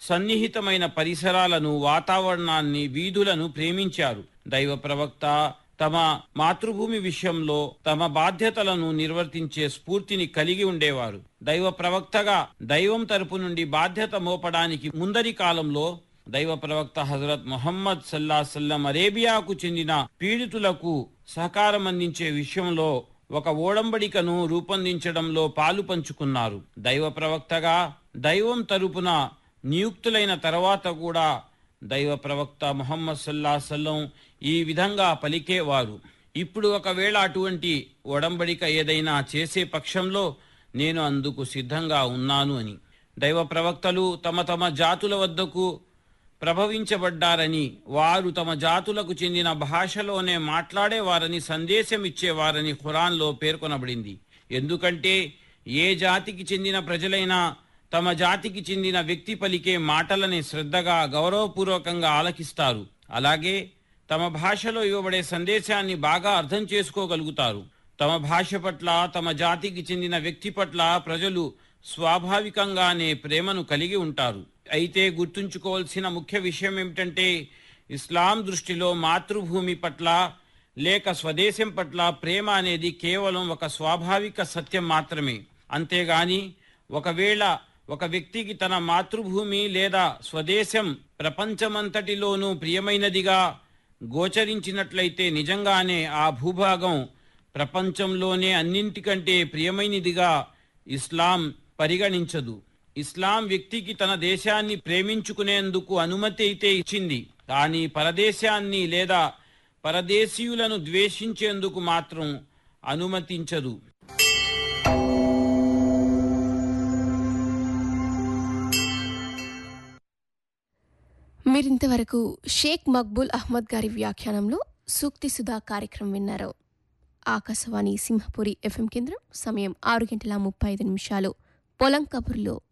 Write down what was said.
సన్నిహితమైన పరిసరాలను వాతావరణాన్ని వీధులను ప్రేమించారు దైవ ప్రవక్త తమ మాతృభూమి విషయంలో తమ బాధ్యతలను నిర్వర్తించే స్ఫూర్తిని కలిగి ఉండేవారు దైవ ప్రవక్తగా దైవం తరపు నుండి బాధ్యత మోపడానికి ముందరి కాలంలో దైవ ప్రవక్త హజరత్ మొహమ్మద్ సల్లా సల్లం అరేబియాకు చెందిన పీడితులకు సహకారం అందించే విషయంలో ఒక ఓడంబడికను రూపొందించడంలో పాలు పంచుకున్నారు దైవ ప్రవక్తగా దైవం తరపున నియుక్తులైన తర్వాత కూడా దైవ ప్రవక్త ముహమ్మద్ సల్లా సల్లం ఈ విధంగా పలికేవారు ఇప్పుడు ఒకవేళ అటువంటి ఒడంబడిక ఏదైనా చేసే పక్షంలో నేను అందుకు సిద్ధంగా ఉన్నాను అని దైవ ప్రవక్తలు తమ తమ జాతుల వద్దకు ప్రభవించబడ్డారని వారు తమ జాతులకు చెందిన భాషలోనే మాట్లాడేవారని సందేశం ఇచ్చేవారని ఖురాన్లో పేర్కొనబడింది ఎందుకంటే ఏ జాతికి చెందిన ప్రజలైనా తమ జాతికి చెందిన వ్యక్తి పలికే మాటలని శ్రద్ధగా గౌరవపూర్వకంగా ఆలకిస్తారు అలాగే తమ భాషలో ఇవ్వబడే సందేశాన్ని బాగా అర్థం చేసుకోగలుగుతారు తమ భాష పట్ల తమ జాతికి చెందిన వ్యక్తి పట్ల ప్రజలు స్వాభావికంగానే ప్రేమను కలిగి ఉంటారు అయితే గుర్తుంచుకోవాల్సిన ముఖ్య విషయం ఏమిటంటే ఇస్లాం దృష్టిలో మాతృభూమి పట్ల లేక స్వదేశం పట్ల ప్రేమ అనేది కేవలం ఒక స్వాభావిక సత్యం మాత్రమే అంతేగాని ఒకవేళ ఒక వ్యక్తికి తన మాతృభూమి లేదా స్వదేశం ప్రపంచమంతటిలోనూ ప్రియమైనదిగా గోచరించినట్లయితే నిజంగానే ఆ భూభాగం ప్రపంచంలోనే అన్నింటికంటే ప్రియమైనదిగా ఇస్లాం పరిగణించదు ఇస్లాం వ్యక్తికి తన దేశాన్ని ప్రేమించుకునేందుకు అనుమతి అయితే ఇచ్చింది కానీ పరదేశాన్ని లేదా పరదేశీయులను ద్వేషించేందుకు మాత్రం అనుమతించదు మీరింతవరకు షేక్ మక్బూల్ అహ్మద్ గారి వ్యాఖ్యానంలో సూక్తి సుధా కార్యక్రమం విన్నారు ఆకాశవాణి సింహపురి ఎఫ్ఎం కేంద్రం సమయం ఆరు గంటల ముప్పై ఐదు నిమిషాలు పొలం కబుర్లో